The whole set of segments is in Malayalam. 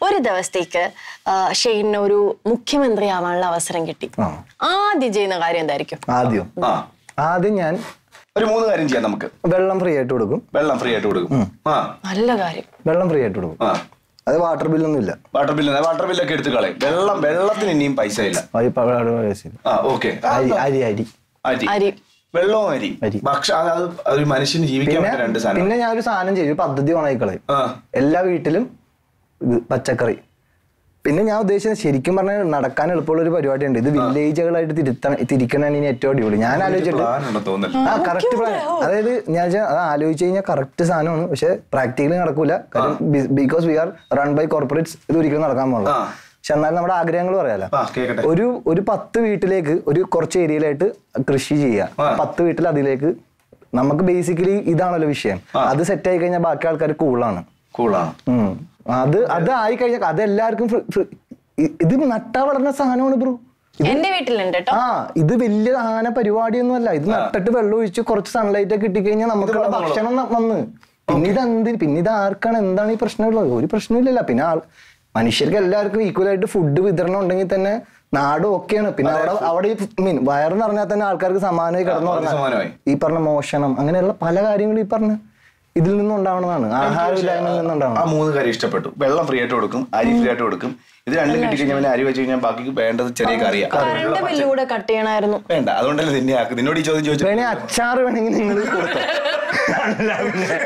ഒരു ദിവസത്തേക്ക് ആ, ഷെയ്നിന് ഒരു മുഖ്യമന്ത്രി ആവാനുള്ള അവസരം കിട്ടി ആ. ആദ്യം ചെയ്യുന്ന കാര്യം എന്തായിരിക്കും ആദ്യം ആ ആദ്യം ഞാൻ ഒരു മൂന്ന് കാര്യം ചെയ്യാം നമുക്ക് വെള്ളം ഫ്രീ ആയിട്ട് കൊടുക്കും വെള്ളം ഫ്രീ ആയിട്ട് കൊടുക്കും ആ നല്ല കാര്യം വെള്ളം ഫ്രീ ആയിട്ട് കൊടുക്കും ആ അത് വാട്ടർ ബില്ലൊന്നും ഇല്ല വാട്ടർ ബില്ല് വാട്ടർ ബില്ലൊക്കെ എടുത്ത് കളയും വെള്ളം വെള്ളത്തിന് ഇനിയും പൈസ ഇല്ല അത് ഇപ്പൊ അവിടെ വയസ്സിൽ. ആ ഓക്കെ അരി അരി അരി അരി അരി വെള്ളവും അരി അരി. ഭക്ഷണം അത് അത് ഒരു മനുഷ്യന് ജീവിക്കാൻ പിന്നെ പറ്റുന്ന രണ്ട് സാധനം പിന്നെ ഞാൻ ഒരു സാധനം ചെയ്തു ഒരു പദ്ധതി ഓണായി കളയും ആ എല്ലാ വീട്ടിലും ഇത് പച്ചക്കറി പിന്നെ ഞാൻ ഉദ്ദേശിച്ചത് ശരിക്കും പറഞ്ഞാൽ നടക്കാൻ എളുപ്പമുള്ള ഒരു പരിപാടി ഉണ്ട് ഇത് വില്ലേജുകളായിട്ട് തിരുത്തണം തിരിക്കണതാണ് ഇനി ഏറ്റവും അടിപൊളി ഞാൻ ആലോചിച്ചിട്ട് പ്ലാൻ ഉണ്ടെന്ന് തോന്നുന്നില്ല ആ കറക്റ്റ് പ്ലാൻ അതായത് ഞാൻ വെച്ചാ അത് ആലോചിച്ച് കഴിഞ്ഞാൽ കറക്റ്റ് സാധനമാണ് പക്ഷെ പ്രാക്ടിക്കലി നടക്കൂല കാര്യം because we are run by corporates ഇത് ഒരിക്കലും നടക്കാൻ പാടില്ല ആ. പക്ഷെ എന്നാലും നമ്മുടെ ആഗ്രഹങ്ങൾ പറയാലോ ആ കേക്കട്ടെ ഒരു ഒരു പത്ത് വീട്ടിലേക്ക് ഒരു കുറച്ച് ഏരിയയിലായിട്ട് കൃഷി ചെയ്യുക ആ. പത്ത് വീട്ടിൽ അതിലേക്ക് നമുക്ക് ബേസിക്കലി ഇതാണല്ലോ വിഷയം അത് സെറ്റ് ആയി കഴിഞ്ഞാൽ ബാക്കി ആൾക്കാർ കൂളാണ് കൂളാണ് ഉം. അത് അത് ആയി കഴിഞ്ഞാൽ അത് എല്ലാവർക്കും ഫ്ര- ഫ്ര- ഇ- ഇത് നട്ടാ വളർന്ന സാധനമാണ് ബ്രോ എന്റെ വീട്ടിലുണ്ട് കേട്ടോ ആ ഇത് വലിയ ആന പരിപാടിയൊന്നും അല്ല ഇത് നട്ടിട്ട് വെള്ളം ഒഴിച്ച് കുറച്ച് സൺലൈറ്റ് ഒക്കെ കിട്ടിക്കഴിഞ്ഞാൽ നമുക്കുള്ള വളർന്നോളും. ഭക്ഷണം ന- വന്ന് പിന്നെ ഇത് എന്ത് പിന്നെ ഇത് ആർക്കാണ് എന്താണ് ഈ പ്രശ്നമുള്ളത് ഒരു പ്രശ്നമില്ലല്ലോ പിന്നെ ആൾ മനുഷ്യർക്ക് എല്ലാവർക്കും ഈക്വൽ ആയിട്ട് ഫുഡ് വിതരണം ഉണ്ടെങ്കിൽ തന്നെ നാട് ഓക്കെയാണ് പിന്നെ അവിടെ അവിടെ ഈ മീൻ വയറ് നിറഞ്ഞാൽ തന്നെ ആൾക്കാർക്ക് സമാനമായി കിടന്നു അത് സമാനമായി. ഈ പറഞ്ഞ മോഷണം അങ്ങനെയുള്ള പല കാര്യങ്ങളും ഈ പറഞ്ഞ ഇതിൽ നിന്നും ഉണ്ടാവണതാണ് ആഹാരമില്ലായ്മയിൽ ആ നിന്നുണ്ടാവണം മൂന്ന് കാര്യം ഇഷ്ടപ്പെട്ടു വെള്ളം ഫ്രീ ആയിട്ട് കൊടുക്കും അരി ഫ്രീ ആയിട്ട് കൊടുക്കും ഇത് രണ്ടും കിട്ടിക്കഴിഞ്ഞാൽ പിന്നെ അരി വെച്ച് കഴിഞ്ഞാൽ ബാക്കി വേണ്ടത് ചെറിയ കറിയാ കറണ്ട് ബില്ല് കൂടെ കട്ട് ചെയ്യണമായിരുന്നു വേണ്ട അതുകൊണ്ടല്ലേ നിന്നെ ആക്ക് നിന്നോട് ഈ ചോദ്യം ചോദിച്ചു വേണേ അച്ചാർ വേണമെങ്കിൽ നിങ്ങൾ കൊടുത്തോ അല്ല പിന്നെ.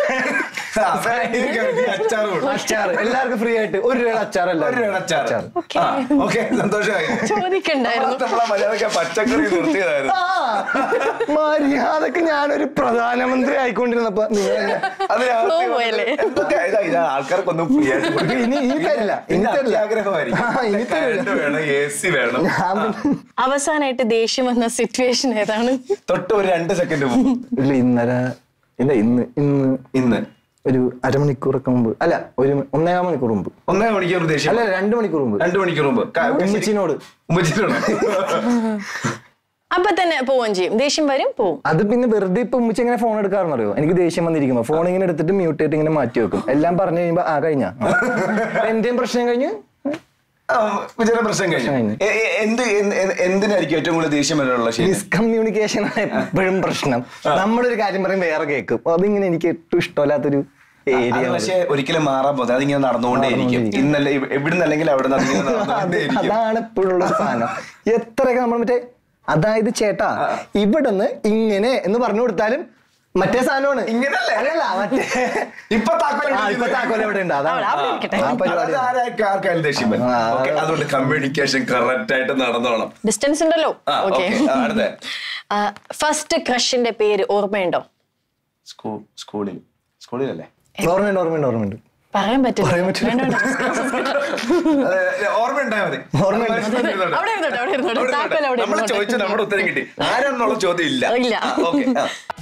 അച്ചാർ കൊടുക്കും അച്ചാർ എല്ലാവർക്കും ഫ്രീ ആയിട്ട് ഒരു രൂപ അച്ചാർ ഒരു രൂപയുടെ അച്ചാർ ആ ഓക്കെ സന്തോഷമായി ചോദിക്കണ്ടായിരുന്നു നമ്മളെ മര്യാദക്ക് ആ പച്ചക്കറി നിർത്തിയതായിരുന്നു മര്യാദക്ക് ഞാനൊരു പ്രധാനമന്ത്രി ആയിക്കൊണ്ടിരുന്നപ്പോ നിങ്ങൾ എന്നെ- അത് രാത്രി Flow വന്നിട്ട് പോയല്ലേ? എന്തൊക്കെ ഇതാ ഇതാ ആൾക്കാർക്കൊന്നും ഫ്രീ ആയിട്ട് കൊടുക്കും. ഇനി ഇനി തരില്ല ഇനി പിന്നെ തരില്ല അത്യാഗ്രഹമായിരിക്കും ആ, ഇനി തരില്ല കറണ്ട് വേണം എ സി വേണം ഞാൻ പിന്നെ- അവസാനമായിട്ട് ദേഷ്യം വന്ന സിറ്റുവേഷൻ ഏതാണ് തൊട്ട് ഒരു രണ്ട് സെക്കൻഡ് മുമ്പ് ഇല്ല ഇന്നലെ ഇല്ല ഇന്ന് ഇന്ന് ഇന്ന് ഒരു അരമണിക്കൂറൊക്കെ മുമ്പ് അല്ല ഒരു ഒന്നേകാൽ മണിക്കൂർ മുമ്പ് ഒന്നര മണിക്കൂർ ദേഷ്യം അല്ല രണ്ട് മണിക്കൂർ മുമ്പ് രണ്ടു മണിക്കൂർ മുമ്പ് ക- ഉമ്മച്ചിനോട് ഉമ്മച്ചിനോട് അപ്പൊ തന്നെ പോവുകയും ചെയ്യും ദേഷ്യം വരും പോവും അത് പിന്നെ വെറുതെ ഇപ്പൊ ഉമ്മച്ചി എങ്ങനെ ഫോൺ എടുക്കാറെന്നറിയോ എനിക്ക് ദേഷ്യം വന്നിരിക്കുമ്പോ ഫോൺ ഇങ്ങനെ എടുത്തിട്ട് മ്യൂട്ട് ചെയ്തിട്ട് ഇങ്ങനെ മാറ്റി വെക്കും എല്ലാം പറഞ്ഞു കഴിയുമ്പോ ആ കഴിഞ്ഞ എന്റെയും പ്രശ്നം കഴിഞ്ഞ് ആ, വിജയന്റെ പ്രശ്നം കഴിഞ്ഞു പ്രശ്നം കഴിഞ്ഞു. എ- എ- എന്ത് എന്ത്- എന്ത്- എന്തിനായിരിക്കും ഏറ്റവും കൂടുതൽ ദേഷ്യം വരാനുള്ള ശരി മിസ്കമ്മ്യൂണിക്കേഷൻ ആണ് എപ്പോഴും പ്രശ്നം നമ്മളൊരു കാര്യം പറയും വേറെ കേൾക്കും അതിങ്ങനെ എനിക്ക് ഏറ്റവും ഇഷ്ടമല്ലാത്തൊരു ഏരിയ അത് പക്ഷേ ഒരിക്കലും മാറാൻ പോകുന്നത് അതിങ്ങനെ നടന്നുകൊണ്ടേയിരിക്കും നടന്നുകൊണ്ടേയിരിക്കും. ഇന്നല്ല ഇവ- എവിടുന്ന് അല്ലെങ്കിൽ അവിടെ നിന്ന് അതിങ്ങനെ നടന്നുകൊണ്ടേയിരിക്കും അതാണ് എപ്പോഴുള്ള സാധനം എത്രയൊക്കെ നമ്മൾ മറ്റേ അതായത് ചേട്ടാ ഇവിടുന്ന് ഇങ്ങനെ എന്ന് പറഞ്ഞു കൊടുത്താലും മറ്റേ സാധനമാണ് ഇങ്ങനല്ലേ? അല്ലല്ല മറ്റേ ഇപ്പൊ താക്കോൽ ആ, ഇപ്പൊ താക്കോൽ എവിടെ ഉണ്ട് അതാണ് അവിടെ- അവിടെ ഇരിക്കട്ടെ. ആ പരിപാടി അത് ആരാ- ആർക്കായാലും ദേഷ്യം വരും. ആ, Okay, അതുകൊണ്ട് കമ്മ്യൂണിക്കേഷൻ കറക്റ്റ് ആയിട്ട് നടന്നോണം ഡിസ്റ്റൻസ് ഉണ്ടല്ലോ ആ, ഓക്കെ okay. ആ, അടുത്ത. ഫസ്റ്റ് ക്രഷിന്റെ പേര് ഓർമ്മയുണ്ടോ സ്കൂൾ സ്കൂളിൽ സ്കൂളിലല്ലേ ഓർമ്മയുണ്ട് ഓർമ്മയുണ്ട് ഓർമ്മയുണ്ട് പറയാൻ പറ്റില്ല പറയാൻ പറ്റില്ല. വേണ്ട, വേണ്ട. അതെ, ഓർമ്മ ഉണ്ടായാൽ മതി ഓർമ്മയുണ്ട്. അവിടെ ഇരുന്നോട്ടെ, അവിടെ ഇരുന്നോട്ടെ. താക്കോൽ അവിടെ നമ്മൾ ഇരുന്നോട്ടെ. ചോദിച്ച നമ്മുടെ ഉത്തരം കിട്ടി ആരാണെന്നുള്ള ചോദ്യം ഇല്ല ഇല്ല. ഓക്കെ